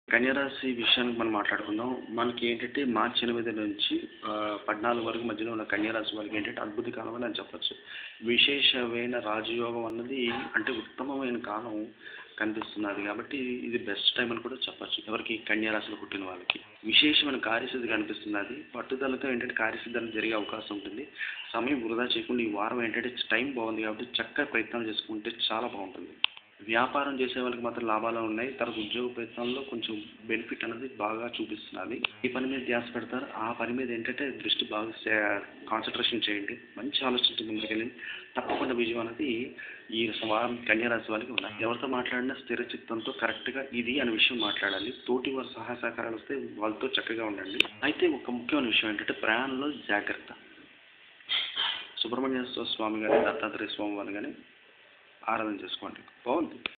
కన్యరాశి విషయానికి మనం మాట్లాడుకుందాం మనకి ఏంటంటే మార్చి ఎనిమిది నుంచి ఆ, పద్నాలుగు వరకు మధ్యలో ఉన్న కన్యరాశి వారికి ఏంటంటే అద్భుత కాలం అని అని చెప్పచ్చు విశేషమైన రాజయోగం అన్నది అంటే ఉత్తమమైన కాలం కనిపిస్తున్నది కాబట్టి ఇది బెస్ట్ టైం అని కూడా చెప్పచ్చు ఎవరికి కన్యరాశిలో పుట్టిన వాళ్ళకి విశేషమైన కార్యసిద్ధి కనిపిస్తున్నది పట్టుదలతో ఏంటంటే కార్యసిద్ధి అనేది జరిగే అవకాశం ఉంటుంది సమయం వృధా చేయకుండా ఈ వారం ఏంటంటే టైం బాగుంది కాబట్టి చక్కగా ప్రయత్నాలు చేసుకుంటే చాలా బాగుంటుంది వ్యాపారం చేసే వాళ్ళకి మాత్రం లాభాలు ఉన్నాయి తర్వాత ఉద్యోగ ప్రయత్నాల్లో కొంచెం బెనిఫిట్ అనేది బాగా చూపిస్తున్నది ఈ పని మీద ధ్యాస పెడతారు ఆ పని మీద ఏంటంటే దృష్టి బాగా కాన్సన్ట్రేషన్ చేయండి మంచి ఆలోచనతో ముందుకెళ్ళి తప్పకుండా విజయం అనేది ఈ వారం కన్యారాశి వాళ్ళకి ఉన్నాయి ఎవరితో మాట్లాడినా స్థిర చిత్తంతో కరెక్ట్గా ఇది అనే విషయం మాట్లాడాలి తోటి వారి సహాయ సహకారాలు వస్తే వాళ్ళతో చక్కగా ఉండండి అయితే ఒక ముఖ్యమైన విషయం ఏంటంటే ప్రయాణంలో జాగ్రత్త సుబ్రహ్మణ్య స్వామి కానీ దత్తాత్రేయ స్వామి వారిని కానీ ఆరాధన చేసుకోండి బాగుంది